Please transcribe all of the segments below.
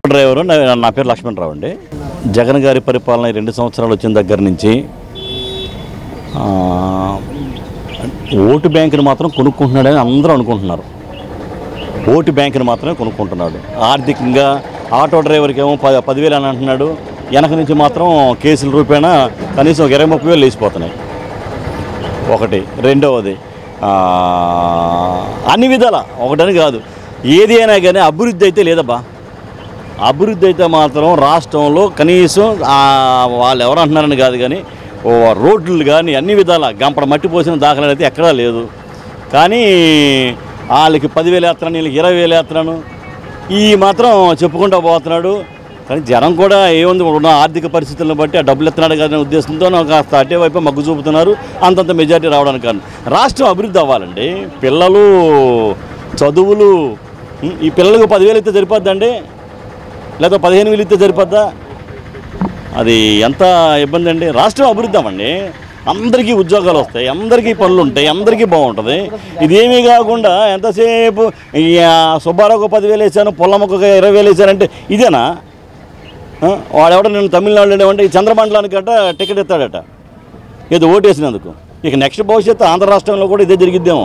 Driver నా- నా పేరు లక్ష్మణరావు అండి జగన్ గారి పరిపాలన ఈ రెండు సంవత్సరాలు వచ్చిన దగ్గర నుంచి ఆ, ఓటు బ్యాంకుని మాత్రం కొనుక్కుంటున్నాడని అందరూ అనుకుంటున్నారు ఓటు బ్యాంకుని మాత్రమే కొనుక్కుంటున్నాడు ఆర్థికంగా ఆటో డ్రైవర్కి ఏమో ప పదివేలు అని అంటున్నాడు వెనక నుంచి మాత్రం కేసుల రూపేణా కనీసం ఒక ఇరవై ముప్పై వేలు లేచిపోతున్నాయి ఒకటి రెండవది ఆ, అన్ని విధాల ఒకటని కాదు ఏది అయినా కానీ అభివృద్ధి అయితే లేదబ్బా అభివృద్ధి అయితే మాత్రం రాష్ట్రంలో కనీసం ఆ, వాళ్ళు ఎవరు అంటున్నారని కాదు కానీ ఓ రోడ్లు కానీ అన్ని విధాల గంపడ మట్టి పోసిన దాఖలాలు అయితే ఎక్కడా లేదు కానీ వాళ్ళకి పదివేలు వేస్తున్నాను వీళ్ళకి ఇరవై వేలు వేస్తున్నాను ఈ మాత్రం చెప్పుకుంటూ పోతున్నాడు కానీ జనం కూడా ఏముంది ఉన్న ఆర్థిక పరిస్థితులను బట్టి ఆ డబ్బులు ఎత్తున్నాడు కదా ఉద్దేశంతో కాస్త అటే వైపు మగ్గు చూపుతున్నారు అంతంత మెజారిటీ రావడానికి కారణం రాష్ట్రం అభివృద్ధి అవ్వాలండి పిల్లలు చదువులు ఉం, ఈ పిల్లలకు పదివేలు ఇస్తే సరిపోద్దండి లేదా పదిహేను వేలు ఇస్తే సరిపోద్దా అది ఎంత ఇబ్బంది అండి రాష్ట్రం అభివృద్ధి అవ్వండి అందరికీ ఉద్యోగాలు వస్తాయి అందరికీ పనులు ఉంటాయి అందరికీ బాగుంటుంది ఇదేమీ కాకుండా ఎంతసేపు ఈ ఆ, సుబ్బారావుకు పదివేలు వేసాను పొల్లమ్మకు ఇరవై వేలు వేసానంటే ఇదేనా ఆ, వాడెవడ నేను తమిళనాడులో అంటే ఈ చంద్రమండలానికి అట టికెట్ ఇస్తాడట ఏదో ఓటు వేసినందుకు ఇక నెక్స్ట్ భవిష్యత్తు ఆంధ్ర రాష్ట్రంలో కూడా ఇదే జరిగిద్దేమో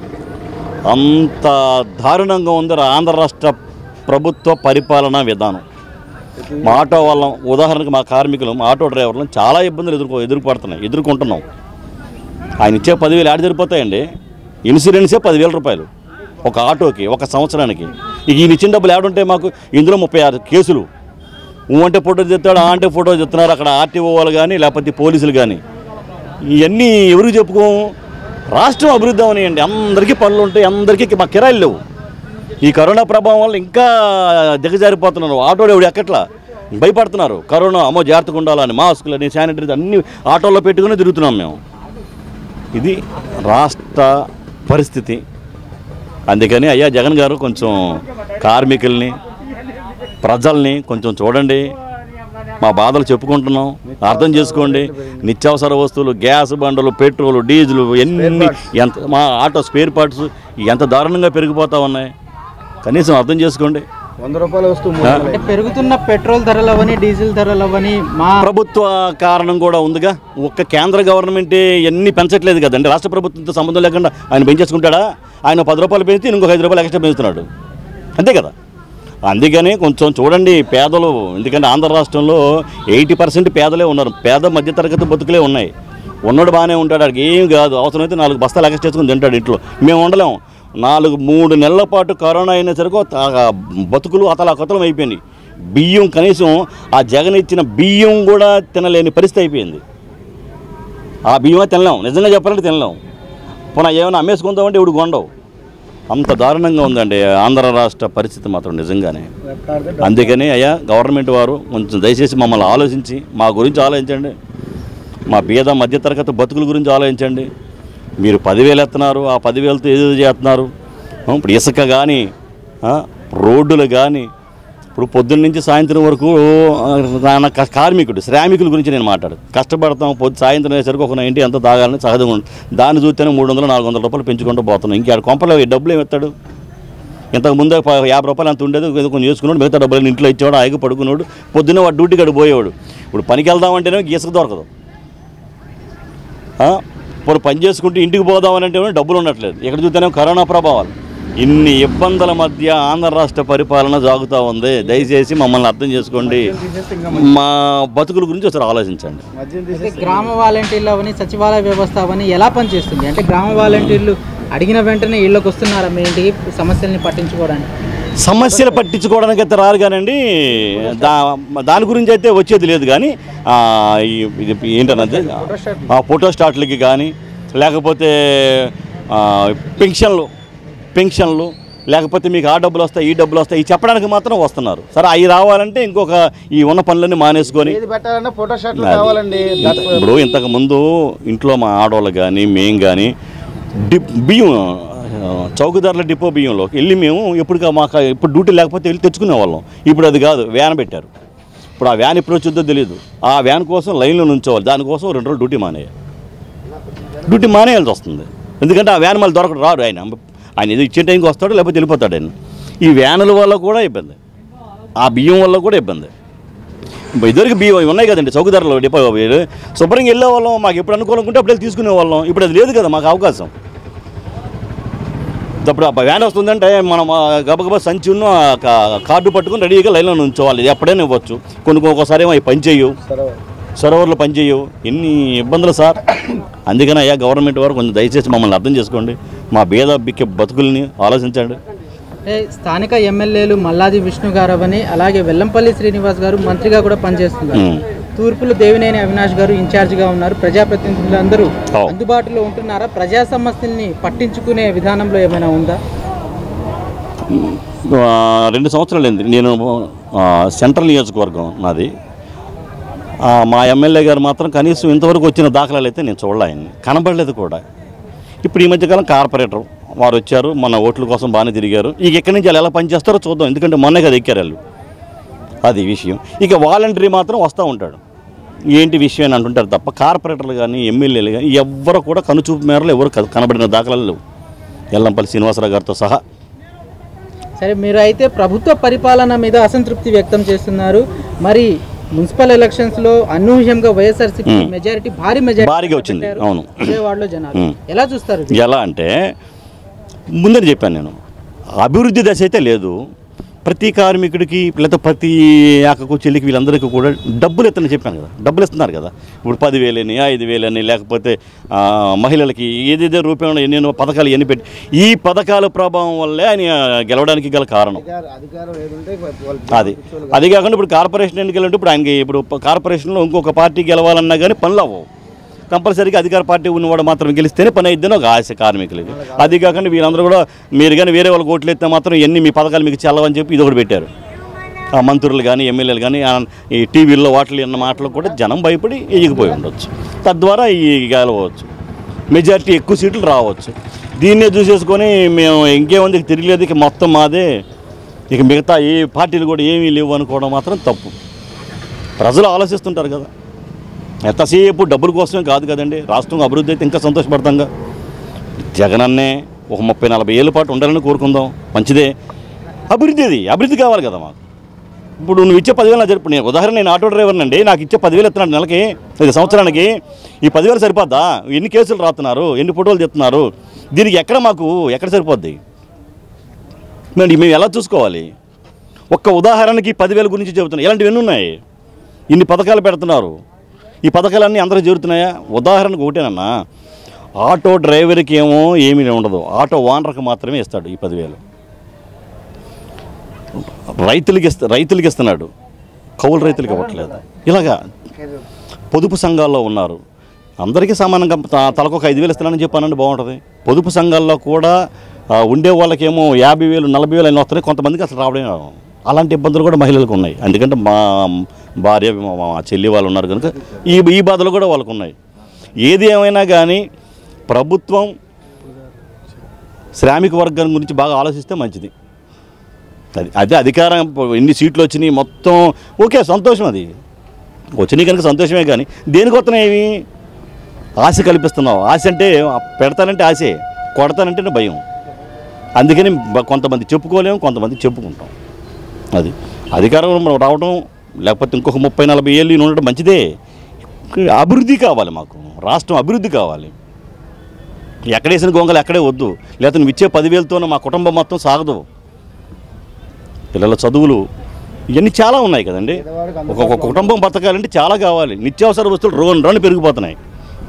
అంత దారుణంగా ఉంది రా- ఆంధ్ర రాష్ట్ర ప్రభుత్వ పరిపాలనా విధానం మా ఆటో వాళ్ళం ఉదాహరణకు మా కార్మికులు మా ఆటో డ్రైవర్లు చాలా ఇబ్బందులు ఎదుర్కో ఎదుర్కొడుతున్నాయి ఎదుర్కొంటున్నాం ఆయన ఇచ్చే పదివేలు ఆడ సరిపోతాయండి ఇన్సూరెన్సే పదివేల రూపాయలు ఒక ఆటోకి ఒక సంవత్సరానికి ఇక ఈయన ఇచ్చిన డబ్బులు ఏడుంటాయి మాకు ఇందులో ముప్పై ఆరు కేసులు ఊ అంటే ఫోటో చెప్తాడు ఆ అంటే ఫోటో చెప్తున్నారు అక్కడ ఆర్టీఓ వాళ్ళు కానీ లేకపోతే పోలీసులు కానీ ఇవన్నీ ఎవరికి చెప్పుకోము రాష్ట్రం అభివృద్ధి అవనియండి అందరికీ పనులు ఉంటాయి అందరికీ మా కిరాయిలు లేవు ఈ కరోనా ప్రభావం వల్ల ఇంకా దిగజారిపోతున్నారు ఆటోలు ఎవడు ఎక్కట్లా భయపడుతున్నారు కరోనా అమ్మో జాగ్రత్తగా ఉండాలని మాస్కులని శానిటరీ అన్ని ఆటోల్లో పెట్టుకుని తిరుగుతున్నాం మేము ఇది రాష్ట్ర పరిస్థితి అందుకని అయ్యా జగన్ గారు కొంచెం కార్మికుల్ని ప్రజల్ని కొంచెం చూడండి మా బాధలు చెప్పుకుంటున్నాం అర్థం చేసుకోండి నిత్యావసర వస్తువులు గ్యాస్ బండలు పెట్రోల్ డీజిల్ ఎన్ని ఎంత మా ఆటో స్పేర్ పార్ట్స్ ఎంత దారుణంగా పెరిగిపోతా ఉన్నాయి కనీసం అర్థం చేసుకోండి వంద రూపాయల వస్తువు మూడు ఆ? వందలు. అంటే పెరుగుతున్న పెట్రోల్ ధరలు అవని డీజిల్ ధరలు అవని మా ప్రభుత్వ కారణం కూడా ఉందిగా ఒక్క కేంద్ర గవర్నమెంట్ ఎన్ని పెంచట్లేదు కదండి రాష్ట్ర ప్రభుత్వంతో సంబంధం లేకుండా ఆయన పెంచేసుకుంటాడా ఆయన పది రూపాయలు పెంచి ఇంకొక ఐదు రూపాయలు ఎక్స్ట్రా పెంచుతున్నాడు అంతే కదా అందుకని కొంచెం చూడండి పేదలు ఎందుకంటే ఆంధ్ర రాష్ట్రంలో ఎయిటీ పర్సెంట్ పేదలే ఉన్నారు పేద మధ్యతరగతి బతుకులే ఉన్నాయి ఉన్నోడు బాగానే ఉంటాడు ఆడికి ఏం కాదు అవసరమైతే నాలుగు బస్తాలు ఎక్స్ట్రా చేసుకుని తింటాడు ఇంట్లో మేము ఉండలేము నాలుగు మూడు నెలల పాటు కరోనా అయిన సరికి ఆ బతుకులు అతలాకతలం అయిపోయినాయి బియ్యం కనీసం ఆ జగన్ ఇచ్చిన బియ్యం కూడా తినలేని పరిస్థితి అయిపోయింది ఆ బియ్యమే తినలేం నిజంగా చెప్పాలంటే తినలేం పోనా ఏమైనా అమ్మేసుకుందామంటే ఇప్పుడు కొండవు అంత దారుణంగా ఉందండి ఆంధ్ర రాష్ట్ర పరిస్థితి మాత్రం నిజంగానే అందుకని అయ్యా గవర్నమెంట్ వారు కొంచెం దయచేసి మమ్మల్ని ఆలోచించి మా గురించి ఆలోచించండి మా బీద మధ్యతరగతి బతుకుల గురించి ఆలోచించండి మీరు పదివేలు ఎత్తున్నారు ఆ పదివేలతో ఏదో చేస్తున్నారు ఆ, ఇప్పుడు ఇసుక కానీ రోడ్డులు కానీ ఇప్పుడు పొద్దున్న నుంచి సాయంత్రం వరకు ఆ, నా క- కార్మికుడు శ్రామికుల గురించి నేను మాట్లాడు కష్టపడతాం పొద్దు సాయంత్రం అయ్యేసరికి ఒక ఇంటి ఎంత తాగాలని సహజంగా ఉంటుంది దాన్ని చూస్తేనే మూడు వందలు నాలుగు వందల రూపాయలు పెంచుకుంటూ పోతున్నాం ఇంకా కొంపలో ఈ డబ్బులు ఏమి ఎత్తాడు ఇంతకు ముందే ప- యాభై రూపాయలు అంత ఉండేది ఏదో కొంచెం చేసుకున్నాడు మిగతా డబ్బులు ఇంట్లో ఇచ్చేవాడు ఆగి పడుకున్నాడు పొద్దున్నే వాడు డ్యూటీ గడు పోయేవాడు ఇప్పుడు పనికి వెళ్దామంటేనే గీసక దొరకదు ఆ? ఇప్పుడు పని చేసుకుంటూ ఇంటికి పోదామనంటే డబ్బులు ఉండట్లేదు ఇక్కడ చూస్తేనే కరోనా ప్రభావాలు ఇన్ని ఇబ్బందుల మధ్య ఆంధ్ర రాష్ట్ర పరిపాలన సాగుతూ ఉంది దయచేసి మమ్మల్ని అర్థం చేసుకోండి మా బతుకుల గురించి ఒకసారి ఆలోచించండి మద్యం అయితే తీసేస్తే గ్రామ వాలంటీర్లు అవని సచివాలయ వ్యవస్థ అవని ఎలా పనిచేస్తుంది అంటే గ్రామ వాలంటీర్లు అడిగిన వెంటనే ఇళ్ళకి వస్తున్నారా మీ ఇంటికి సమస్యల్ని పట్టించుకోవడానికి సమస్యలు పట్టించుకోవడానికి అయితే రారు కానండి దా దాని గురించి అయితే వచ్చేది లేదు కానీ ఆ, ఈ- ఇది ఏంటన్నది ఆ ఫోటో స్టాట్లకి కానీ లేకపోతే ఆ, పెన్షన్లు పెన్షన్లు లేకపోతే మీకు ఆ డబ్బులు వస్తాయి ఈ డబ్బులు వస్తాయి ఇవి చెప్పడానికి మాత్రం వస్తున్నారు సరే అవి రావాలంటే ఇంకొక ఈ ఉన్న పనులన్నీ మానేసుకొని ఏది పెట్టాలన్నా ఫోటో షాట్లు అది. కావాలండి ఇంత- ఇప్పుడు ఇంతకు ముందు ఇంట్లో మా ఆడవాళ్ళు కానీ మేము కానీ డిప్ బియ్యం ఆ, చౌకదారుల డిపో బియ్యంలోకి వెళ్ళి మేము ఎప్పుడు మాకు ఇప్పుడు డ్యూటీ లేకపోతే వెళ్ళి తెచ్చుకునే వాళ్ళం ఇప్పుడు అది కాదు వ్యాన్ పెట్టారు ఇప్పుడు ఆ వ్యాన్ ఎప్పుడు వచ్చిందో తెలియదు ఆ వ్యాన్ కోసం లైన్లో నుంచోవాలి దానికోసం రెండు రోజులు డ్యూటీ మానేయాలి డ్యూటీ మానేయాల్సి వస్తుంది ఎందుకంటే ఆ వ్యాన్ మళ్ళీ దొరకడు రాడు ఆయన ఆయన ఏదో ఇచ్చే టైంకి వస్తాడు లేకపోతే వెళ్ళిపోతాడు ఆయన ఈ వ్యానుల వల్ల కూడా ఇబ్బంది ఆ బియ్యం వల్ల కూడా ఇబ్బంది ఇప్పుడు ఇదివరకు బియ్యం ఇవి ఉన్నాయి కదండి చౌకధరలో డిపో వేలు శుభ్రంగా వెళ్ళే వాళ్ళం మాకు ఎప్పుడు అనుకూలంగా అప్పుడు వెళ్ళి తీసుకునే వాళ్ళం ఇప్పుడు అది లేదు కదా మాకు అవకాశం ఇప్పుడు ఆ వ్యాన్ వస్తుందంటే మనం ఆ గబగబా సంచి ఉన్న ఆ కా- కార్డు పట్టుకుని రెడీగా లైన్లో ఉంచోవాలి ఇది ఎప్పుడైనా ఇవ్వచ్చు కొన్ని ఒక్కోసారి ఏమో అవి పనిచేయవు సర్వర్లు పనిచేయవు ఎన్ని ఇబ్బందులు సార్ అందుకని అయ్యా గవర్నమెంట్ వారు కొంచెం దయచేసి మమ్మల్ని అర్థం చేసుకోండి మా భేద బిక్కే బతుకుల్ని ఆలోచించండి అంటే స్థానిక ఎమ్మెల్యేలు మల్లాది విష్ణు గారు అని అలాగే వెల్లంపల్లి శ్రీనివాస్ గారు మంత్రిగా కూడా పనిచేస్తున్నారు మ్మ్. తూర్పులు దేవినేని అవినాష్ గారు ఇన్ఛార్జిగా ఉన్నారు ప్రజాప్రతినిధులందరూ అవు. అందుబాటులో ఉంటున్నారా ప్రజా సమస్యల్ని పట్టించుకునే విధానంలో ఏమైనా ఉందా ఆ, రెండు సంవత్సరాలు అయింది నేను ఆ, సెంట్రల్ నియోజకవర్గం నాది ఆ, మా ఎమ్మెల్యే గారు మాత్రం కనీసం ఇంతవరకు వచ్చిన దాఖలాలు అయితే నేను చూడలే ఆయన్ని కనబడలేదు కూడా ఇప్పుడు ఈ మధ్యకాలం కార్పొరేటర్ వారు వచ్చారు మన ఓట్ల కోసం బాగానే తిరిగారు ఇక ఎక్కడి నుంచి వాళ్ళు ఎలా పనిచేస్తారో చూద్దాం ఎందుకంటే మొన్నే కదా ఎక్కారు వాళ్ళు అది విషయం ఇక వాలంటరీ మాత్రం వస్తూ ఉంటాడు ఏంటి విషయం అని అంటుంటారు తప్ప కార్పొరేటర్లు కానీ ఎమ్మెల్యేలు కానీ ఎవ్వరు కూడా కనుచూపు మేరలో ఎవరు క- కనబడిన దాఖలాలు లేవు ఎల్లంపల్లి శ్రీనివాసరావు గారితో సహా సరే మీరు అయితే ప్రభుత్వ పరిపాలన మీద అసంతృప్తి వ్యక్తం చేస్తున్నారు మరి మున్సిపల్ ఎలక్షన్స్ లో అనూహ్యంగా వైఎస్ఆర్సీపీ మ్మ్. మెజారిటీ భారీ మెజారిటీ భారీగా వచ్చింది, అవును. విజయవాడలో జనాలు మ్మ్. ఎలా చూస్తారు ఇది? ఎలా అంటే ముందని చెప్పాను నేను అభివృద్ధి దశ అయితే లేదు ప్రతి కార్మికుడికి లేదా ప్రతి ఆకకు చెల్లికి వీళ్ళందరికీ కూడా డబ్బులు ఇస్తానని చెప్పాను కదా డబ్బులు ఇస్తున్నారు కదా ఇప్పుడు పదివేలని ఐదు వేలని లేకపోతే ఆ, మహిళలకి ఏదేదో రూపంలో ఎన్నెన్నో పథకాలు ఎన్ని పెట్టి ఈ పథకాల ప్రభావం వల్లే ఆయన గెలవడానికి గల కారణం అధికారం అధికారం ఏదుంటే వాళ్ళు అది అది కాకుండా ఇప్పుడు కార్పొరేషన్ ఎన్నికలు అంటే ఇప్పుడు ఆయనకి ఇప్పుడు కార్పొరేషన్లో ఇంకొక పార్టీ గెలవాలన్నా కానీ పనులు అవ్వవు కంపల్సరీగా అధికార పార్టీ ఉన్నవాడు మాత్రం గెలిస్తేనే పని అయిద్దని ఒక ఆశ కార్మికులకి అది కాకుండా వీళ్ళందరూ కూడా మీరు కానీ వేరే వాళ్ళకి ఓట్లు ఎత్తే మాత్రం ఎన్ని మీ పథకాలు మీకు చెల్లవని చెప్పి ఇది ఒకటి పెట్టారు ఆ మంత్రులు కానీ ఎమ్మెల్యేలు కానీ ఆ ఈ టీవీల్లో వాటిలో అన్న మాటలు కూడా జనం భయపడి ఎగిపోయి ఉండొచ్చు తద్వారా ఈ గెలవచ్చు మెజారిటీ ఎక్కువ సీట్లు రావచ్చు దీన్నే చూసేసుకొని మేము ఇంకేముంది ఇక తిరగలేదు ఇక మొత్తం మాదే ఇక మిగతా ఏ పార్టీలు కూడా ఏమీ లేవు అనుకోవడం మాత్రం తప్పు ప్రజలు ఆలోచిస్తుంటారు కదా ఎంతసేపు డబ్బుల కోసమే కాదు కదండి రాష్ట్రం అభివృద్ధి అయితే ఇంకా సంతోషపడతాంగా జగన్ అన్నే ఒక ముప్పై నలభై ఏళ్ళ పాటు ఉండాలని కోరుకుందాం మంచిదే అభివృద్ధి అది అభివృద్ధి కావాలి కదా మాకు ఇప్పుడు నువ్వు ఇచ్చే పదివేలు నా జరుపు నేను ఉదాహరణ నేను ఆటో డ్రైవర్ అండి నాకు ఇచ్చే పదివేలు ఇస్తున్నాడు నెలకి ఇది సంవత్సరానికి ఈ పదివేలు సరిపోద్దా ఎన్ని కేసులు రాస్తున్నారు ఎన్ని ఫోటోలు తెస్తున్నారు దీనికి ఎక్కడ మాకు ఎక్కడ సరిపోద్ది మరి మేము ఎలా చూసుకోవాలి ఒక్క ఉదాహరణకి పదివేల గురించి చెబుతున్నాయి ఇలాంటివి ఎన్ని ఉన్నాయి ఇన్ని పథకాలు పెడుతున్నారు ఈ పథకాలన్నీ అందరూ చేరుతున్నాయా ఉదాహరణకు ఒకటేనన్నా ఆటో డ్రైవర్కి ఏమో ఏమీ ఉండదు ఆటో ఓనర్కి మాత్రమే ఇస్తాడు ఈ పదివేలు రైతులకి ఇస్తా రైతులకి ఇస్తున్నాడు కౌలు రైతులకి ఇవ్వట్లేదు ఇలాగా పొదుపు సంఘాల్లో ఉన్నారు అందరికీ సమానంగా త- తలకొక ఐదు వేలు ఇస్తున్నానని చెప్పానండి బాగుంటుంది పొదుపు సంఘాల్లో కూడా ఆ, ఉండే వాళ్ళకేమో యాభై వేలు నలభై వేలు అయినా వస్తున్నాయి కొంతమందికి అసలు రావడం రావు. అలాంటి ఇబ్బందులు కూడా మహిళలకు ఉన్నాయి ఎందుకంటే మా భార్య మా మా చెల్లి వాళ్ళు ఉన్నారు కనుక ఈ ఈ బాధలు కూడా వాళ్ళకు ఉన్నాయి ఏది ఏమైనా కానీ ప్రభుత్వం శ్రామిక వర్గం గురించి బాగా ఆలోచిస్తే మంచిది అది అదే అధికారం ఎన్ని సీట్లు వచ్చినాయి మొత్తం ఓకే సంతోషం అది వచ్చినాయి కనుక సంతోషమే కానీ దేనికి వస్తున్నాయి ఆశ కల్పిస్తున్నావు ఆశ అంటే పెడతానంటే ఆశే కొడతానంటేనే భయం అందుకని బ- కొంతమంది చెప్పుకోలేము కొంతమంది చెప్పుకుంటాం అది అధికారం మనం రావడం లేకపోతే ఇంకొక ముప్పై నలభై ఏళ్ళు ఈయన ఉండడం మంచిదే అభివృద్ధి కావాలి మాకు రాష్ట్రం అభివృద్ధి కావాలి ఎక్కడేసిన గొంగలు ఎక్కడే వద్దు లేకపోతే నువ్వు ఇచ్చే పదివేలతోనే మా కుటుంబం మొత్తం సాగదు పిల్లల చదువులు ఇవన్నీ చాలా ఉన్నాయి కదండి ఒక ఒక కుటుంబం బతకాలంటే చాలా కావాలి నిత్యావసర వస్తువులు రోన్ రోన్ పెరిగిపోతున్నాయి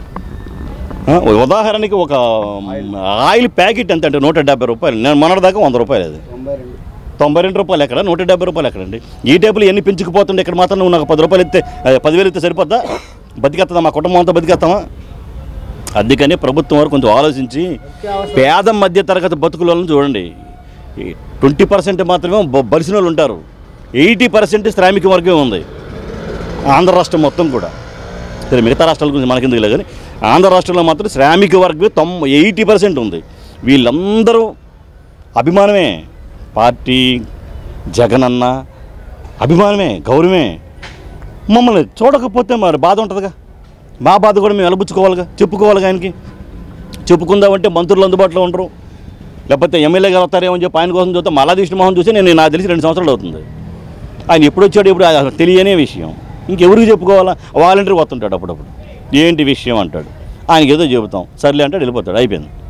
ఆ, ఉదాహరణకి ఒక ఆయిల్ ప్యాకెట్ ఎంత అంటే నూట డెబ్బై రూపాయలు నేను మొన్నటిదాకా వంద రూపాయలు అది తొంభై రెండు తొంభై రెండు రూపాయలు ఎక్కడ నూట డెబ్బై రూపాయలు ఎక్కడండి ఈ టేబుల్ ఎన్ని పెంచుకుపోతుండే ఇక్కడ మాత్రం నువ్వు నాకు పది రూపాయలు ఇస్తే అదే పదివేలు ఇస్తే సరిపోద్దా బతికేస్తుందా మా కుటుంబం అంతా బతికేస్తామా అందుకని ప్రభుత్వం వారు కొంచెం ఆలోచించి పేద మధ్య తరగతి బతుకుల వాళ్ళని చూడండి ట్వంటీ పర్సెంట్ మాత్రమే బ- బలిసిన వాళ్ళు ఉంటారు ఎయిటీ పర్సెంట్ శ్రామిక వర్గం ఉంది ఆంధ్ర రాష్ట్రం మొత్తం కూడా సరే మిగతా రాష్ట్రాల గురించి మనకెందుకు లేదు కానీ ఆంధ్ర రాష్ట్రంలో మాత్రం శ్రామిక వర్గం తొంభై ఎయిటీ పర్సెంట్ ఉంది వీళ్ళందరూ అభిమానమే పార్టీ జగనన్న అభిమానమే గౌరవమే మమ్మల్ని చూడకపోతే మరి బాధ ఉంటుందిగా మా బాధ కూడా మేము వెలబుచ్చుకోవాలిగా చెప్పుకోవాలిగా ఆయనకి చెప్పుకుందామంటే మంత్రులు అందుబాటులో ఉండరు లేకపోతే ఎమ్మెల్యే గారు వస్తారేమో అని చెప్పి ఆయన కోసం చూస్తే మళ్ళా తీసిన మొహం చూసి నేను నాకు తెలిసి రెండు సంవత్సరాలు అవుతుంది ఆయన ఎప్పుడు వచ్చాడు ఇప్పుడు అది అసలు తెలియనే విషయం ఇంకెవరికి చెప్పుకోవాలా వాలంటీర్ వస్తుంటాడు అప్పుడప్పుడు ఏంటి విషయం అంటాడు ఆయనకి ఏదో చెబుతాం సర్లే అంటాడు వెళ్ళిపోతాడు అయిపోయింది